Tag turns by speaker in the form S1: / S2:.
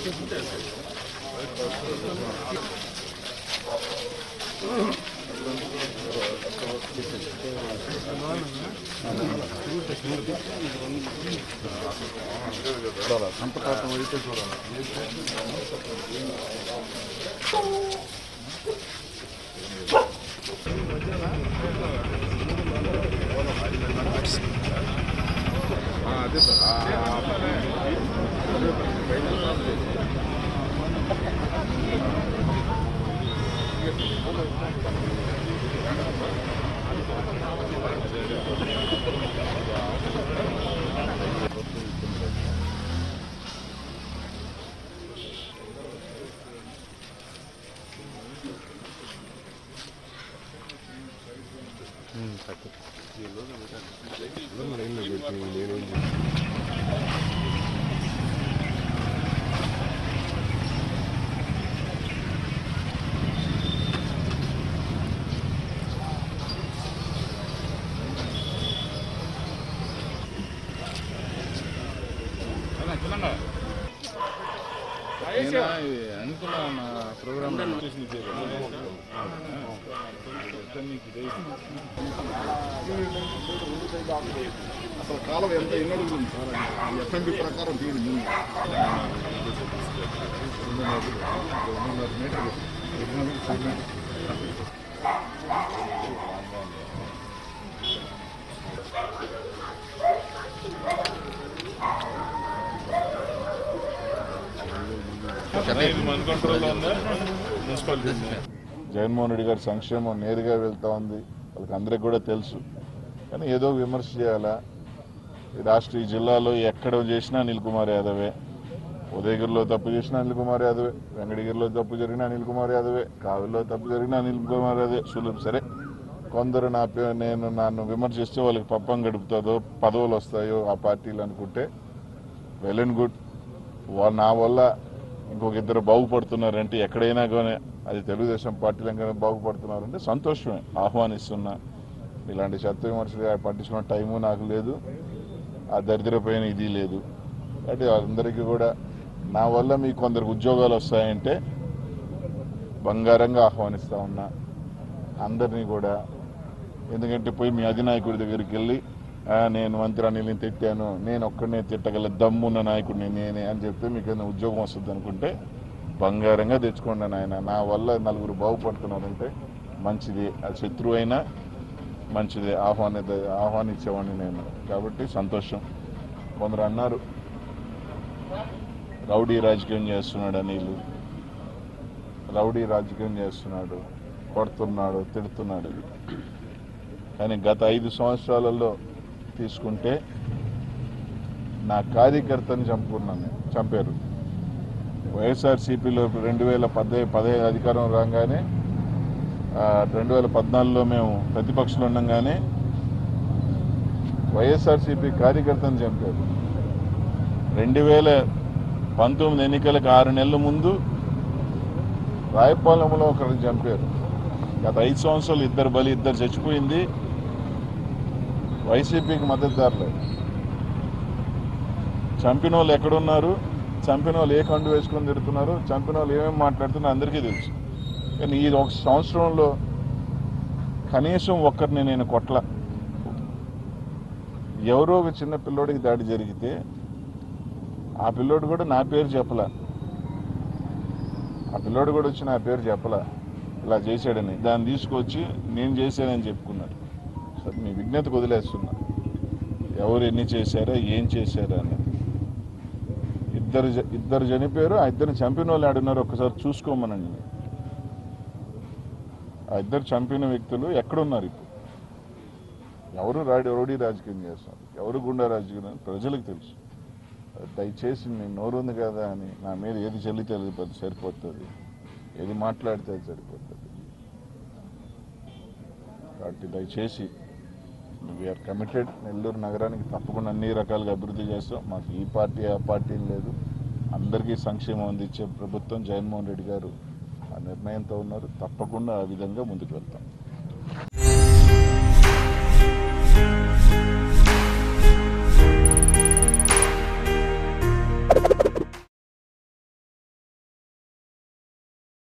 S1: సంపకాతం అయితే చూడాలి అదే సార్ అనుకున్నా నా ప్రోగ్రామ్ అసలు కాలం ఎంత ఎన్ని అడుగులు ఉంది సార్ ఈ ఎఫ్ఎంబి ప్రకారం దీని ముందు రెండున్నర రెండున్నర మీటర్లు రెండున్నర మీటర్లు. జగన్మోహన్ రెడ్డి గారి సంక్షేమం నేరుగా వెళ్తా ఉంది వాళ్ళకి అందరికి కూడా తెలుసు కానీ ఏదో విమర్శ చేయాలా ఈ రాష్ట్ర ఈ జిల్లాలో ఎక్కడ చేసినా అనిల్ కుమార్ యాదవే ఉదయగిరిలో తప్పు చేసినా అనిల్ కుమార్ యాదవే వెంకటగిరిలో తప్పు జరిగినా అనిల్ కుమార్ యాదవే కావిలో తప్పు జరిగినా అనిల్ కుమార్ యాదవే సులువు సరే కొందరు నా పే నేను నన్ను విమర్శిస్తే వాళ్ళకి పప్పం గడుపుతుందో పదవులు వస్తాయో ఆ పార్టీలు అనుకుంటే వెల్ అండ్ గుడ్ వా- నా వల్ల ఇంకొక ఇద్దరు బాగుపడుతున్నారంటే ఎక్కడైనా కానీ అది తెలుగుదేశం పార్టీలో కానీ బాగుపడుతున్నారంటే సంతోషమే ఆహ్వానిస్తున్నా ఇలాంటి చెత్త విమర్శలు పట్టించుకున్న టైము నాకు లేదు ఆ దరిద్రపోయిన ఇది లేదు కాబట్టి అందరికీ కూడా నా వల్ల మీకు కొందరికి ఉద్యోగాలు వస్తాయంటే బంగారంగా ఆహ్వానిస్తా ఉన్నా అందరినీ కూడా ఎందుకంటే పోయి మీ అధినాయకుడి దగ్గరికి వెళ్ళి "ఆ, నేను మంత్రి అనిల్ని తిట్టాను నేను ఒక్కడనే తిట్టగల దమ్మున్న నాయకుడిని నేనే అని చెప్తే మీకు ఏదైనా ఉద్యోగం వస్తుంది అనుకుంటే బంగారంగా తెచ్చుకోండి నాయన నా వల్ల నలుగురు బాగుపడుతున్నారంటే మంచిది అది శత్రువు అయినా మంచిది ఆహ్వాని ఆహ్వానించేవాడిని నేను కాబట్టి సంతోషం కొందరు అన్నారు రౌడీ రాజకీయం చేస్తున్నాడు అనిలు రౌడీ రాజకీయం చేస్తున్నాడు కొడుతున్నాడు తిడుతున్నాడు కానీ గత ఐదు సంవత్సరాలలో తీసుకుంటే నా కార్యకర్తని చంపుకున్నాను చంపారు వైఎస్ఆర్సీపీలో రెండు వేల పదహై పదహైదు అధికారం రాగానే రెండు వేల పద్నాలుగులో మేము ప్రతిపక్షంలో ఉండగానే వైఎస్ఆర్సీపీ కార్యకర్తను చంపారు రెండు వేల పంతొమ్మిది ఎన్నికలకు ఆరు నెలల ముందు రాయపాలెంలో ఒకరిని చంపారు గత ఐదు సంవత్సరాలు ఇద్దరు బలి ఇద్దరు చచ్చిపోయింది వైసీపీకి మద్దతుదారులు చంపిన వాళ్ళు ఎక్కడున్నారు చంపిన వాళ్ళు ఏ కండు వేసుకొని తిడుతున్నారు చంపిన వాళ్ళు ఏమేమి మాట్లాడుతున్నారు అందరికీ తెలుసు కానీ ఈ ఒక సంవత్సరంలో కనీసం ఒక్కరిని నేను కొట్ల ఎవరో ఒక చిన్న పిల్లోడికి దాడి జరిగితే ఆ పిల్లోడు కూడా నా పేరు చెప్పలా ఆ పిల్లోడు కూడా వచ్చి నా పేరు చెప్పలా ఇలా చేశాడని దాన్ని తీసుకొచ్చి నేను చేశానని చెప్పుకున్నాడు సరే మీ విజ్ఞతకు వదిలేస్తున్నా ఎవరు ఎన్ని చేశారా ఏం చేశారా అని ఇద్దరు జ- ఇద్దరు చనిపోయారు ఆ ఇద్దరిని చంపిన వాళ్ళు ఆడున్నారు ఒకసారి చూసుకోమనండి ఆ ఇద్దరు చంపిన వ్యక్తులు ఎక్కడున్నారు ఇప్పుడు ఎవరు రాడి రౌడీ రాజకీయం చేస్తున్నారు ఎవరు గుండా రాజకీయం అని ప్రజలకు తెలుసు దయచేసి నేను నోరు ఉంది కదా అని నా మీద ఏది చెల్లితే అది సరిపోతుంది ఏది మాట్లాడితే అది సరిపోతుంది కాబట్టి దయచేసి వీఆర్ కమిటెడ్ నెల్లూరు నగరానికి తప్పకుండా అన్ని రకాలుగా అభివృద్ధి చేస్తాం మాకు ఈ పార్టీ ఆ పార్టీ లేదు అందరికీ సంక్షేమం అందించే ప్రభుత్వం జగన్మోహన్ రెడ్డి గారు ఆ నిర్ణయంతో ఉన్నారు తప్పకుండా ఆ విధంగా ముందుకు వెళ్తాం